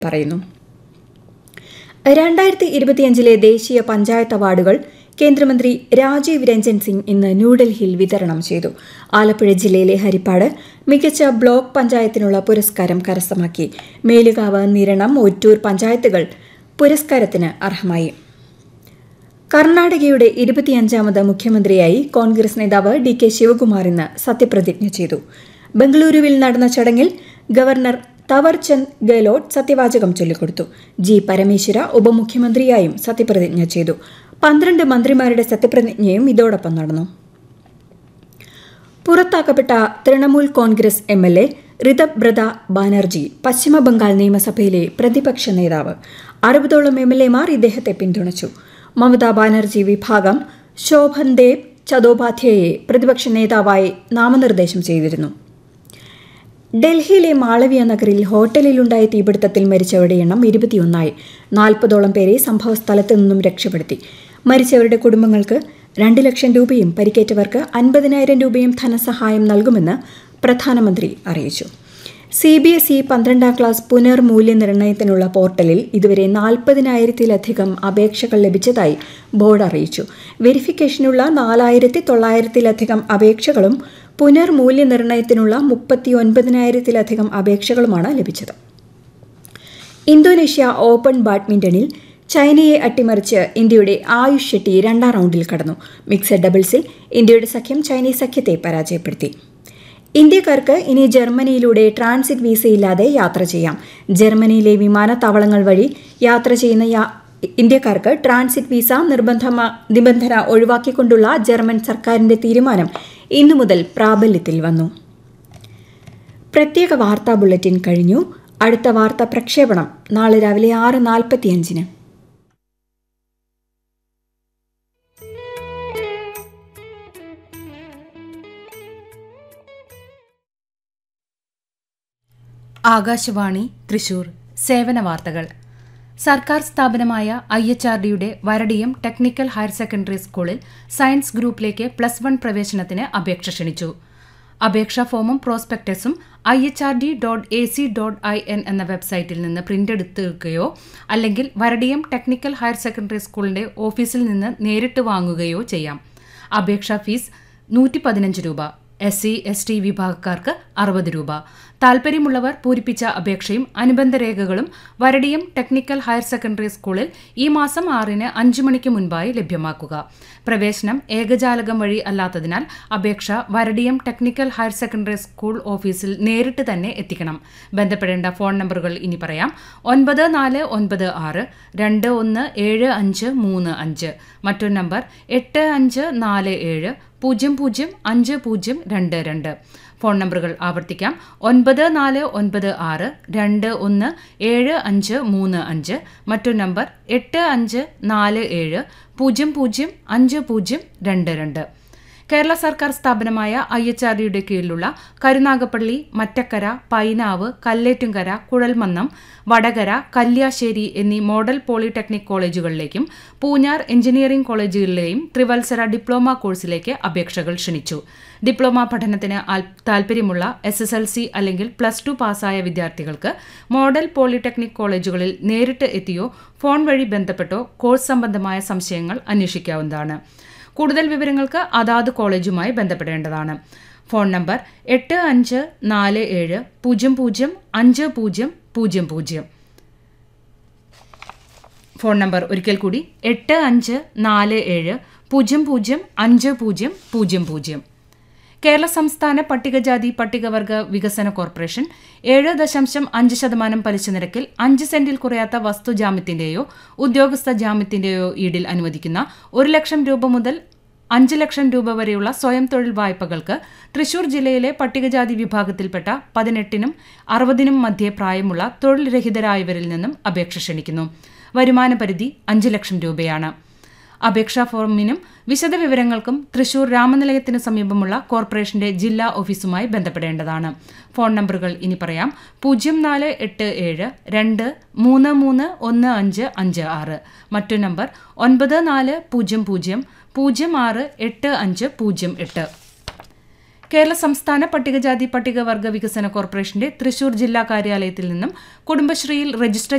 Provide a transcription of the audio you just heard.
പറയുന്നു രണ്ടായിരത്തി ഇരുപത്തിയഞ്ചിലെ ദേശീയ പഞ്ചായത്ത് അവാർഡുകൾ കേന്ദ്രമന്ത്രി രാജീവ് രഞ്ജൻ സിംഗ് ഇന്ന് ന്യൂഡൽഹിയിൽ വിതരണം ചെയ്തു ആലപ്പുഴ ജില്ലയിലെ ഹരിപ്പാട് മികച്ച ബ്ലോക്ക് പഞ്ചായത്തിനുള്ള പുരസ്കാരം കരസ്ഥമാക്കി മേലുകാവ് നിരണം ഒറ്റൂർ പഞ്ചായത്തുകൾ പുരസ്കാരത്തിന് അർഹമായി കർണാടകയുടെ ഇരുപത്തിയഞ്ചാമത് മുഖ്യമന്ത്രിയായി കോൺഗ്രസ് നേതാവ് ഡി കെ ശിവകുമാർ ഇന്ന് സത്യപ്രതിജ്ഞ ചെയ്തു ബംഗളൂരുവിൽ നടന്ന ചടങ്ങിൽ ഗവർണർ തവർചന്ദ് ഗെഹ്ലോട്ട് സത്യവാചകം ചൊല്ലിക്കൊടുത്തു ജി പരമേശ്വര ഉപമുഖ്യമന്ത്രിയായും സത്യപ്രതിജ്ഞ ചെയ്തു പന്ത്രണ്ട് മന്ത്രിമാരുടെ സത്യപ്രതിജ്ഞയും ഇതോടൊപ്പം നടന്നു പുറത്താക്കപ്പെട്ട Trinamool Congress M L A Ritabrata Banerjee Paschimbangal നിയമസഭയിലെ പ്രതിപക്ഷ നേതാവ് അറുപതോളം എം എൽ എമാർ ഇദ്ദേഹത്തെ പിന്തുണച്ചു മമതാ ബാനർജി വിഭാഗം ശോഭൻ ദേവ് ചതോപാധ്യായെ പ്രതിപക്ഷ നേതാവായി നാമനിർദ്ദേശം ചെയ്തിരുന്നു ഡൽഹിയിലെ മാളവിയ നഗറിൽ ഹോട്ടലിലുണ്ടായ തീപിടുത്തത്തിൽ മരിച്ചവരുടെ എണ്ണം ഇരുപത്തിയൊന്നായി നാൽപ്പതോളം പേരെ സംഭവസ്ഥലത്ത് നിന്നും രക്ഷപ്പെടുത്തി മരിച്ചവരുടെ കുടുംബങ്ങൾക്ക് രണ്ട് ലക്ഷം രൂപയും പരിക്കേറ്റവർക്ക് അൻപതിനായിരം രൂപയും ധനസഹായം നൽകുമെന്ന് പ്രധാനമന്ത്രി അറിയിച്ചു സി ബി എസ് ഇ പന്ത്രണ്ടാം ക്ലാസ് പുനർമൂല്യനിർണ്ണയത്തിനുള്ള പോർട്ടലിൽ ഇതുവരെ നാൽപ്പതിനായിരത്തിലധികം അപേക്ഷകൾ ലഭിച്ചതായി ബോർഡ് അറിയിച്ചു വെരിഫിക്കേഷനുള്ള നാലായിരത്തി തൊള്ളായിരത്തിലധികം അപേക്ഷകളും പുനർമൂല്യനിർണ്ണയത്തിനുള്ള മുപ്പത്തിയൊൻപതിനായിരത്തിലധികം അപേക്ഷകളുമാണ് ലഭിച്ചത് ഇന്തോനേഷ്യ ഓപ്പൺ ബാഡ്മിന്റണിൽ ചൈനയെ അട്ടിമറിച്ച് ഇന്ത്യയുടെ ആയുഷ് ഷെട്ടി രണ്ടാം റൗണ്ടിൽ കടന്നു മിക്സഡ് ഡബിൾസിൽ ഇന്ത്യയുടെ സഖ്യം ചൈനീസ് സഖ്യത്തെ പരാജയപ്പെടുത്തി ഇന്ത്യക്കാർക്ക് ഇനി ജർമ്മനിയിലൂടെ ട്രാൻസിറ്റ് വിസയില്ലാതെ യാത്ര ചെയ്യാം ജർമ്മനിയിലെ വിമാനത്താവളങ്ങൾ വഴി യാത്ര ചെയ്യുന്ന ഇന്ത്യക്കാർക്ക് ട്രാൻസിറ്റ് വിസ നിർബന്ധ നിബന്ധന ഒഴിവാക്കിക്കൊണ്ടുള്ള ജർമ്മൻ സർക്കാരിന്റെ തീരുമാനം ഇന്നു മുതൽ പ്രാബല്യത്തിൽ വന്നു പ്രത്യേക വാർത്താ ബുള്ളറ്റിൻ കഴിഞ്ഞു അടുത്ത വാർത്താ പ്രക്ഷേപണം നാളെ രാവിലെ ആറ് നാൽപ്പത്തിയഞ്ചിന് ആകാശവാണി തൃശൂർ സേവന വാർത്തകൾ സർക്കാർ സ്ഥാപനമായ ഐ എച്ച് ആർ ഡിയുടെ വരടിയം ടെക്നിക്കൽ ഹയർ സെക്കൻഡറി സ്കൂളിൽ സയൻസ് ഗ്രൂപ്പിലേക്ക് പ്ലസ് വൺ പ്രവേശനത്തിന് അപേക്ഷ ക്ഷണിച്ചു അപേക്ഷാ ഫോമും പ്രോസ്പെക്ടസും I H R D dot A C dot I N എന്ന വെബ്സൈറ്റിൽ നിന്ന് പ്രിന്റ് എടുക്കുകയോ അല്ലെങ്കിൽ വരടിയം ടെക്നിക്കൽ ഹയർ സെക്കൻഡറി സ്കൂളിന്റെ ഓഫീസിൽ നിന്ന് നേരിട്ട് വാങ്ങുകയോ ചെയ്യാം അപേക്ഷാ ഫീസ് നൂറ്റി പതിനഞ്ച് രൂപ എസ് സി എസ് ടി വിഭാഗക്കാർക്ക് അറുപത് രൂപ താൽപ്പര്യമുള്ളവർ പൂരിപ്പിച്ച അപേക്ഷയും അനുബന്ധ രേഖകളും വരടിയം ടെക്നിക്കൽ ഹയർ സെക്കൻഡറി സ്കൂളിൽ ഈ മാസം ആറിന് അഞ്ചു മണിക്ക് മുൻപായി ലഭ്യമാക്കുക പ്രവേശനം ഏകജാലകം വഴി അല്ലാത്തതിനാൽ അപേക്ഷ Varadiyam technical higher secondary school ഓഫീസിൽ നേരിട്ട് തന്നെ എത്തിക്കണം ബന്ധപ്പെടേണ്ട ഫോൺ നമ്പറുകൾ ഇനി പറയാം ഒൻപത് നാല് ഒൻപത് ആറ് രണ്ട് ഒന്ന് ഏഴ് അഞ്ച് മൂന്ന് അഞ്ച് മറ്റൊരു നമ്പർ എട്ട് അഞ്ച് നാല് ഏഴ് പൂജ്യം പൂജ്യം അഞ്ച് പൂജ്യം രണ്ട് രണ്ട് ഫോൺ നമ്പറുകൾ ആവർത്തിക്കാം ഒൻപത് നാല് ഒൻപത് ആറ് രണ്ട് ഒന്ന് ഏഴ് അഞ്ച് മൂന്ന് അഞ്ച് മറ്റൊരു നമ്പർ എട്ട് അഞ്ച് നാല് ഏഴ് പൂജ്യം പൂജ്യം അഞ്ച് പൂജ്യം രണ്ട് രണ്ട് കേരള സർക്കാർ സ്ഥാപനമായ ഐ എച്ച് ആർ ഡിയുടെ കീഴിലുള്ള കരുനാഗപ്പള്ളി മറ്റക്കര പൈനാവ് കല്ലേറ്റുംകര കുഴൽമന്നം വടകര കല്യാശ്ശേരി എന്നീ മോഡൽ പോളിടെക്നിക് കോളേജുകളിലേക്കും പൂഞ്ഞാർ എഞ്ചിനീയറിംഗ് കോളേജുകളിലെയും ത്രിവത്സര ഡിപ്ലോമ കോഴ്സിലേക്ക് അപേക്ഷകൾ ക്ഷണിച്ചു ഡിപ്ലോമ പഠനത്തിന് താൽപ്പര്യമുള്ള എസ് എസ് എൽ സി അല്ലെങ്കിൽ പ്ലസ് ടു പാസ്സായ വിദ്യാർത്ഥികൾക്ക് മോഡൽ പോളിടെക്നിക് കോളേജുകളിൽ നേരിട്ട് എത്തിയോ ഫോൺ വഴി ബന്ധപ്പെട്ടോ കോഴ്സ് സംബന്ധമായ സംശയങ്ങൾ അന്വേഷിക്കാവുന്നതാണ് കൂടുതൽ വിവരങ്ങൾക്ക് അതാത് കോളേജുമായി ബന്ധപ്പെടേണ്ടതാണ് ഫോൺ നമ്പർ എട്ട് അഞ്ച് നാല് ഏഴ് പൂജ്യം പൂജ്യം അഞ്ച് പൂജ്യം പൂജ്യം പൂജ്യം ഫോൺ നമ്പർ ഒരിക്കൽ കൂടി എട്ട് അഞ്ച് നാല് ഏഴ് പൂജ്യം പൂജ്യം അഞ്ച് പൂജ്യം പൂജ്യം പൂജ്യം കേരള സംസ്ഥാന പട്ടികജാതി പട്ടികവർഗ വികസന കോർപ്പറേഷൻ ഏഴ് ദശാംശം അഞ്ച് ശതമാനം പലിശ നിരക്കിൽ അഞ്ച് സെന്റിൽ കുറയാത്ത വസ്തു ജാമ്യത്തിന്റെയോ ഉദ്യോഗസ്ഥ ജാമ്യത്തിന്റെയോ ഈടിൽ അനുവദിക്കുന്ന ഒരു ലക്ഷം രൂപ മുതൽ അഞ്ച് ലക്ഷം രൂപ വരെയുള്ള സ്വയം തൊഴിൽ വായ്പകൾക്ക് തൃശൂർ ജില്ലയിലെ പട്ടികജാതി വിഭാഗത്തിൽപ്പെട്ട പതിനെട്ടിനും അറുപതിനും മധ്യേ പ്രായമുള്ള തൊഴിൽ രഹിതരായവരിൽ നിന്നും അപേക്ഷ ക്ഷണിക്കുന്നു വരുമാന പരിധി അഞ്ച് ലക്ഷം രൂപയാണ് അപേക്ഷാ ഫോമിനും വിശദവിവരങ്ങൾക്കും തൃശൂർ രാമനിലയത്തിന് സമീപമുള്ള കോർപ്പറേഷന്റെ ജില്ലാ ഓഫീസുമായി ബന്ധപ്പെടേണ്ടതാണ് ഫോൺ നമ്പറുകൾ ഇനി പറയാം പൂജ്യം നാല് എട്ട് ഏഴ് രണ്ട് മൂന്ന് മൂന്ന് ഒന്ന് അഞ്ച് അഞ്ച് ആറ് മറ്റു നമ്പർ ഒൻപത് നാല് പൂജ്യം പൂജ്യം പൂജ്യം ആറ് എട്ട് അഞ്ച് പൂജ്യം എട്ട് കേരള സംസ്ഥാന പട്ടികജാതി പട്ടികവർഗ വികസന കോർപ്പറേഷന്റെ തൃശൂർ ജില്ലാ കാര്യാലയത്തിൽ നിന്നും കുടുംബശ്രീയിൽ രജിസ്റ്റർ